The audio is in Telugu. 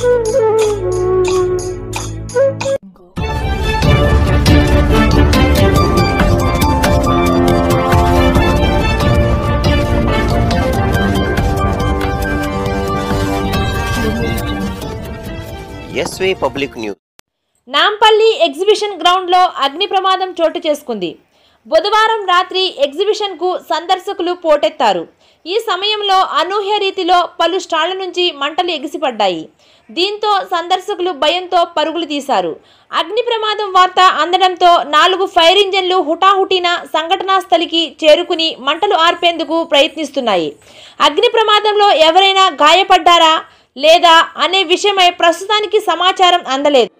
ఎస్వే పబ్లిక్ న్యూస్ నాంపల్లి ఎగ్జిబిషన్ గ్రౌండ్లో అగ్ని ప్రమాదం చోటు చేసుకుంది బుధవారం రాత్రి ఎగ్జిబిషన్కు సందర్శకులు పోటెత్తారు ఈ సమయంలో అనూహ్య రీతిలో పలు స్టాళ్ల నుంచి మంటలు ఎగిసిపడ్డాయి దీంతో సందర్శకులు భయంతో పరుగులు తీశారు అగ్ని ప్రమాదం వార్త అందడంతో నాలుగు ఫైర్ ఇంజన్లు హుటాహుటిన సంఘటనా స్థలికి చేరుకుని మంటలు ఆర్పేందుకు ప్రయత్నిస్తున్నాయి అగ్ని ప్రమాదంలో ఎవరైనా గాయపడ్డారా లేదా అనే విషయమై ప్రస్తుతానికి సమాచారం అందలేదు